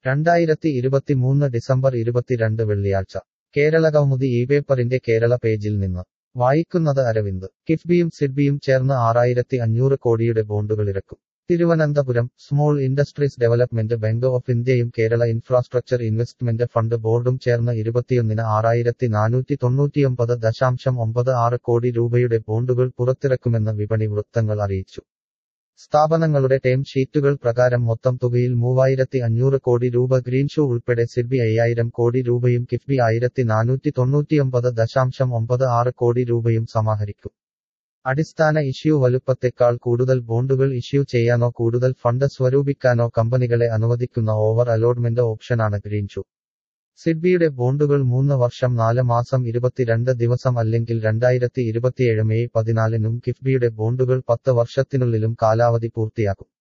രണ്ടായിരത്തി ഇരുപത്തിമൂന്ന് ഡിസംബർ ഇരുപത്തിരണ്ട് വെള്ളിയാഴ്ച കേരളകൗമുദി ഈ പേപ്പറിന്റെ കേരള പേജിൽ നിന്ന് വായിക്കുന്നത് അരവിന്ദ് കിഫ്ബിയും സിഡ്ബിയും ചേർന്ന് ആറായിരത്തി അഞ്ഞൂറ് കോടിയുടെ ബോണ്ടുകളിറക്കും Thiruvananthapuram small industries development bank of ഇന്ത്യയും കേരള ഇൻഫ്രാസ്ട്രക്ചർ ഇൻവെസ്റ്റ്മെന്റ് ഫണ്ട് ബോർഡും ചേർന്ന് ഇരുപത്തിയൊന്നിന് ആറായിരത്തി നാനൂറ്റി തൊണ്ണൂറ്റിയൊമ്പത് ദശാംശം ഒമ്പത് ആറ് കോടി രൂപയുടെ ബോണ്ടുകൾ പുറത്തിറക്കുമെന്ന് വിപണി വൃത്തങ്ങൾ അറിയിച്ചു സ്ഥാപനങ്ങളുടെ ടേം ഷീറ്റുകൾ പ്രകാരം മൊത്തം തുകയിൽ മൂവായിരത്തി അഞ്ഞൂറ് കോടി രൂപ ഗ്രീൻഷൂ ഉൾപ്പെടെ സിഡ്ബി അയ്യായിരം കോടി രൂപയും കിഫ്ബി ആയിരത്തി നാനൂറ്റി തൊണ്ണൂറ്റിയൊമ്പത് ദശാംശം ഒമ്പത് ആറ് കോടി രൂപയും സമാഹരിക്കും അടിസ്ഥാന ഇഷ്യൂ വലുപ്പത്തെക്കാൾ കൂടുതൽ ബോണ്ടുകൾ ഇഷ്യൂ ചെയ്യാനോ കൂടുതൽ ഫണ്ട് സ്വരൂപിക്കാനോ കമ്പനികളെ അനുവദിക്കുന്ന ഓവർ അലോട്ട്മെന്റ് ഓപ്ഷനാണ് ഗ്രീൻഷൂ സിഡ്ബിയുടെ ബോണ്ടുകൾ മൂന്ന് വർഷം നാല് മാസം ഇരുപത്തിരണ്ട് ദിവസം അല്ലെങ്കിൽ രണ്ടായിരത്തി ഇരുപത്തിയേഴ് മെയ് പതിനാലിനും കിഫ്ബിയുടെ ബോണ്ടുകൾ പത്ത് വർഷത്തിനുള്ളിലും കാലാവധി പൂർത്തിയാക്കും